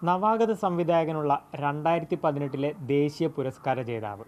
നവാഗത സംവിധായകനുള്ള രണ്ടായിരത്തി പതിനെട്ടിലെ ദേശീയ പുരസ്കാര ജേതാവ്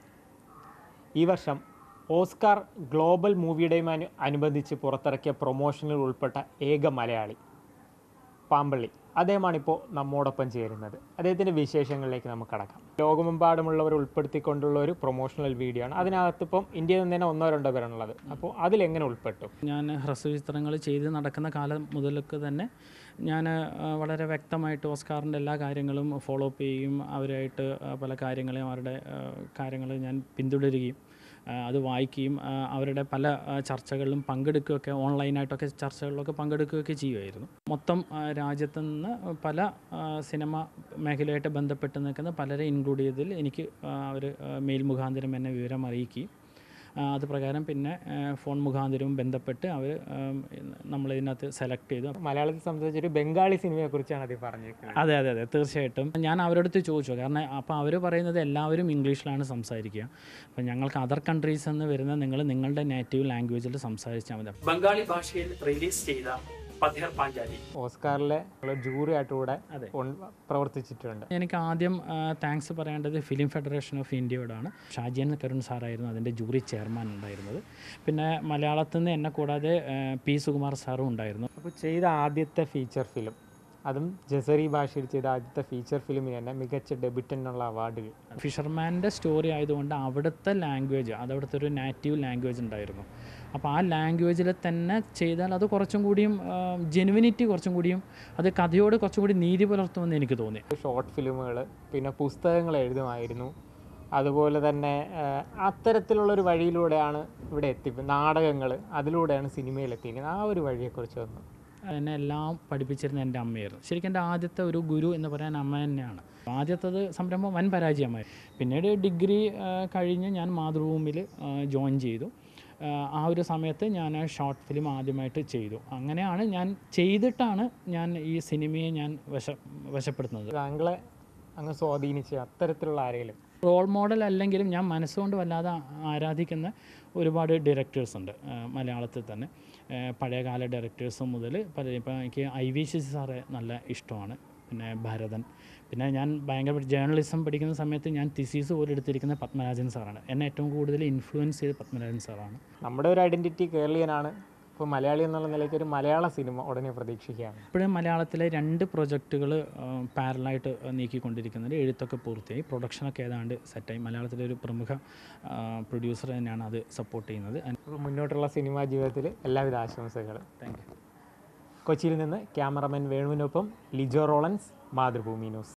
ഈ വർഷം ഓസ്കാർ ഗ്ലോബൽ മൂവിയുടെയുമായി അനുബന്ധിച്ച് പുറത്തിറക്കിയ പ്രൊമോഷനിൽ ഉൾപ്പെട്ട ഏക മലയാളി പാമ്പള്ളി അദ്ദേഹമാണിപ്പോൾ നമ്മോടൊപ്പം ചേരുന്നത് അദ്ദേഹത്തിൻ്റെ വിശേഷങ്ങളിലേക്ക് നമുക്ക് കടക്കാം ലോകമെമ്പാടുമുള്ളവർ ഉൾപ്പെടുത്തിക്കൊണ്ടുള്ള ഒരു പ്രൊമോഷണൽ വീഡിയോ ആണ് അതിനകത്തിപ്പം ഇന്ത്യയിൽ നിന്ന് തന്നെ ഒന്നോ രണ്ടോ പേരാണുള്ളത് അപ്പോൾ അതിലെങ്ങനെ ഉൾപ്പെട്ടു ഞാൻ ഹ്രസ്വചിത്രങ്ങൾ ചെയ്ത് നടക്കുന്ന കാലം മുതലൊക്കെ തന്നെ ഞാൻ ആ, വളരെ വ്യക്തമായിട്ട് ഓസ്കാറിൻ്റെ എല്ലാ കാര്യങ്ങളും ഫോളോ അപ്പ് ചെയ്യും അവരായിട്ട് ആ, പല കാര്യങ്ങളെയും അവരുടെ കാര്യങ്ങൾ ഞാൻ പിന്തുടരുകയും ആ, അത് വായിക്കുകയും ആ, അവരുടെ പല ആ, ചർച്ചകളിലും പങ്കെടുക്കുകയൊക്കെ ഓൺലൈനായിട്ടൊക്കെ ചർച്ചകളിലൊക്കെ പങ്കെടുക്കുകയൊക്കെ ചെയ്യുമായിരുന്നു മൊത്തം ആ, രാജ്യത്തു നിന്ന് പല ആ, സിനിമ മേഖലയായിട്ട് ബന്ധപ്പെട്ട് നിൽക്കുന്ന പലരെ ഇൻക്ലൂഡ് ചെയ്തതിൽ എനിക്ക് അവർ മെയിൽ മുഖാന്തരം എന്നെ വിവരം അറിയിക്കുകയും ആ, അത് പ്രകാരം പിന്നെ ആ, ഫോൺ മുഖാന്തരവും ബന്ധപ്പെട്ട് അവർ നമ്മളിതിനകത്ത് സെലക്ട് ചെയ്തു മലയാളത്തിൽ സംബന്ധിച്ച് ഒരു ബംഗാളി സിനിമയെക്കുറിച്ചാണ് അത് പറഞ്ഞിരിക്കുന്നത് അതെ അതെ അതെ തീർച്ചയായിട്ടും ഞാൻ അവരുടെ അടുത്ത് ചോദിച്ചു കാരണം അപ്പോൾ അവർ പറയുന്നത് എല്ലാവരും ഇംഗ്ലീഷിലാണ് സംസാരിക്കുക അപ്പം ഞങ്ങൾക്ക് അതർ കൺട്രീസ് എന്ന് വരുന്ന നിങ്ങൾ നിങ്ങളുടെ നേറ്റീവ് ലാംഗ്വേജിൽ സംസാരിച്ചാൽ മതി ബംഗാളി ഭാഷയിൽ റിലീസ് ചെയ്ത പഥേർ പാഞ്ചാലി ഓസ്കാറിലെ ജൂറി ആയിട്ട് കൂടെ അതെ. ഉൺ- പ്രവർത്തിച്ചിട്ടുണ്ട് എനിക്ക് ആദ്യം താങ്ക്സ് പറയേണ്ടത് ഫിലിം ഫെഡറേഷൻ ഓഫ് ഇന്ത്യയോടാണ് ഷാജിയൻ കരുൺ സാറായിരുന്നു അതിൻ്റെ ജൂറി ചെയർമാൻ ഉണ്ടായിരുന്നത് പിന്നെ മലയാളത്തിൽ നിന്ന് എന്നെ കൂടാതെ ആ, പി സുകുമാർ സാറും ഉണ്ടായിരുന്നു അപ്പോൾ ചെയ്ത ആദ്യത്തെ ഫീച്ചർ ഫിലിം അതും ജസറി ഭാഷയിൽ ചെയ്ത ആദ്യത്തെ ഫീച്ചർ ഫിലിമിന് തന്നെ മികച്ച ഡെബിറ്റനുള്ള അവാർഡ് കിട്ടി ഫിഷർമാൻ്റെ സ്റ്റോറി ആയതുകൊണ്ട് അവിടുത്തെ ലാംഗ്വേജ് അത് അവിടുത്തെ ഒരു നാറ്റീവ് ലാംഗ്വേജ് ഉണ്ടായിരുന്നു അപ്പോൾ ആ ലാംഗ്വേജിൽ തന്നെ ചെയ്താൽ അത് കുറച്ചും കൂടിയും ജെനുവിനിറ്റി കുറച്ചും കൂടിയും അത് കഥയോട് കുറച്ചും കൂടി നീതി പുലർത്തുമെന്ന് എനിക്ക് തോന്നി ഷോർട്ട് ഫിലിമുകൾ പിന്നെ പുസ്തകങ്ങൾ എഴുതുമായിരുന്നു അതുപോലെ തന്നെ ആ, അത്തരത്തിലുള്ളൊരു വഴിയിലൂടെയാണ് ഇവിടെ എത്തി നാടകങ്ങൾ അതിലൂടെയാണ് സിനിമയിൽ എത്തിയിരിക്കുന്നത് ആ ഒരു വഴിയെക്കുറിച്ച് വന്നു എന്നെ എല്ലാം പഠിപ്പിച്ചിരുന്ന എൻ്റെ അമ്മയായിരുന്നു ശരിക്കും എൻ്റെ ആദ്യത്തെ ഒരു ഗുരു എന്ന് പറയാൻ അമ്മ തന്നെയാണ് ആദ്യത്തത് സംരംഭം വൻ പരാജയമായി പിന്നീട് ഡിഗ്രി ആ, കഴിഞ്ഞ് ഞാൻ മാതൃഭൂമിയിൽ ജോയിൻ ചെയ്തു ആ, ആ ഒരു സമയത്ത് ഞാൻ ഷോർട്ട് ഫിലിം ആദ്യമായിട്ട് ചെയ്തു അങ്ങനെയാണ് ഞാൻ ചെയ്തിട്ടാണ് ഞാൻ ഈ സിനിമയെ ഞാൻ വശ വശപ്പെടുത്തുന്നത് താങ്കളെ അങ്ങ് സ്വാധീനിച്ച അത്തരത്തിലുള്ള ആരെങ്കിലും റോൾ മോഡൽ അല്ലെങ്കിലും ഞാൻ മനസ്സുകൊണ്ട് വല്ലാതെ ആരാധിക്കുന്ന ഒരുപാട് ഡയറക്ടേഴ്സ് ഉണ്ട് ആ, മലയാളത്തിൽ തന്നെ ആ, പഴയകാല ഡയറക്ടേഴ്സ് മുതൽ പല ഇപ്പോൾ എനിക്ക് ഐ വി ശശി സാറെ നല്ല ഇഷ്ടമാണ് പിന്നെ ഭരതൻ പിന്നെ ഞാൻ ഭയങ്കര ജേർണലിസം പഠിക്കുന്ന സമയത്ത് ഞാൻ തിസീസ് പോലും എടുത്തിരിക്കുന്ന പത്മരാജൻ സാറാണ് എന്നെ ഏറ്റവും കൂടുതൽ ഇൻഫ്ലുവൻസ് ചെയ്ത് പത്മരാജൻ സാറാണ് നമ്മുടെ ഒരു ഐഡൻറ്റിറ്റി കേരളീയനാണ് ഇപ്പോൾ മലയാളി എന്നുള്ള നിലയ്ക്ക് ഒരു മലയാള സിനിമ ഉടനെ പ്രതീക്ഷിക്കുകയാണ് ഇപ്പോഴും മലയാളത്തിലെ രണ്ട് പ്രൊജക്റ്റുകൾ പാരലായിട്ട് നീക്കിക്കൊണ്ടിരിക്കുന്നുണ്ട് എഴുത്തൊക്കെ പൂർത്തിയായി പ്രൊഡക്ഷനൊക്കെ ഏതാണ്ട് സെറ്റായി മലയാളത്തിലെ ഒരു പ്രമുഖ പ്രൊഡ്യൂസർ തന്നെയാണ് അത് സപ്പോർട്ട് ചെയ്യുന്നത് അപ്പോൾ മുന്നോട്ടുള്ള സിനിമാ ജീവിതത്തിൽ എല്ലാവിധ ആശംസകളും താങ്ക് യു കൊച്ചിയിൽ നിന്ന് ക്യാമറമാൻ വേണുവിനൊപ്പം ലിജോ റോളൻസ് മാതൃഭൂമി ന്യൂസ്